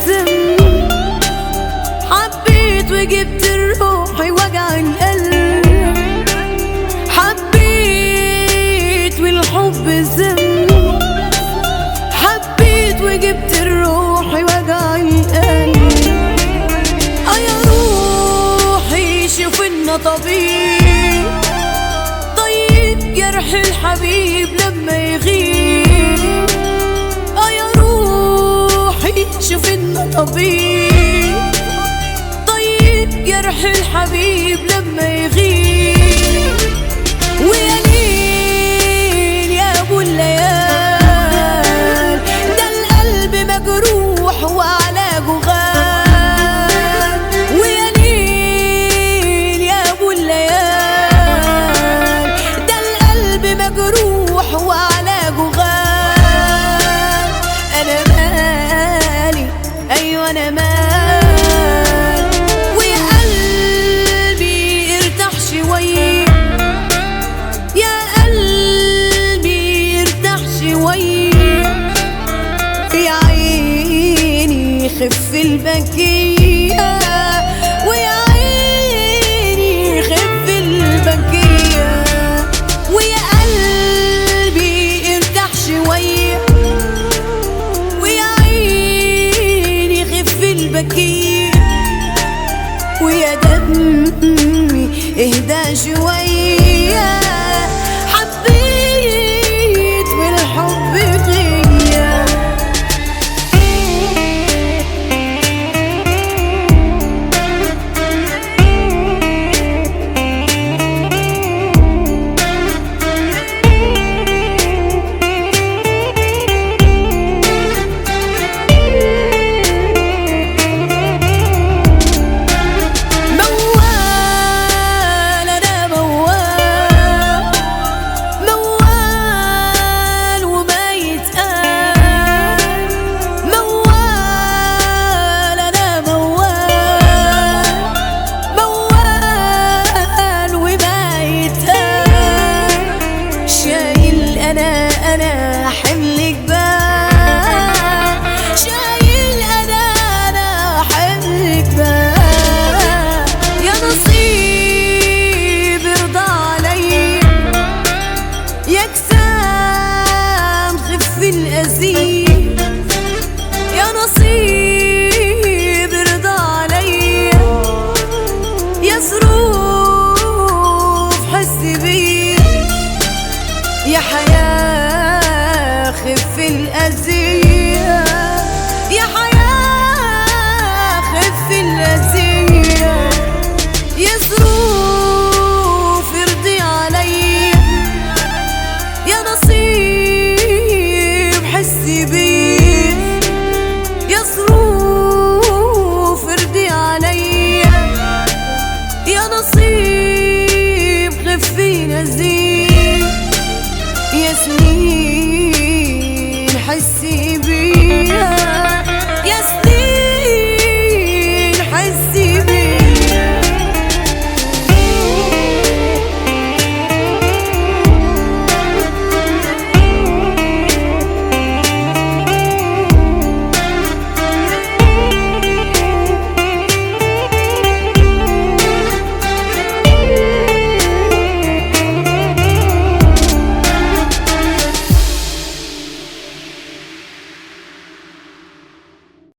الذنب حبيت وجبت روحي وجع القلب حبيت والحب ذنب حبيت وجبت روحي وجع القلب اه يا روحي شوف إنه طبيب طيب جرح الحبيب لما يغيب اه يا روحي شوف إنه طبيب طيب جرح الحبيب لما يغيب ويا ليل يا ابو الليال ده القلب مجروح وعلاجه غال ويا ليل يا ابو الليال ده القلب مجروح وعلاجه غال انا مالي ايوه انا مالي ويا قلبي ارتاح شويه يا قلبي ارتاح شوية يا عيني خف البكية ويا عيني خف البكية ويا قلبي ارتاح شوية ويا عيني خف البكية ويا دمي اهدى شوية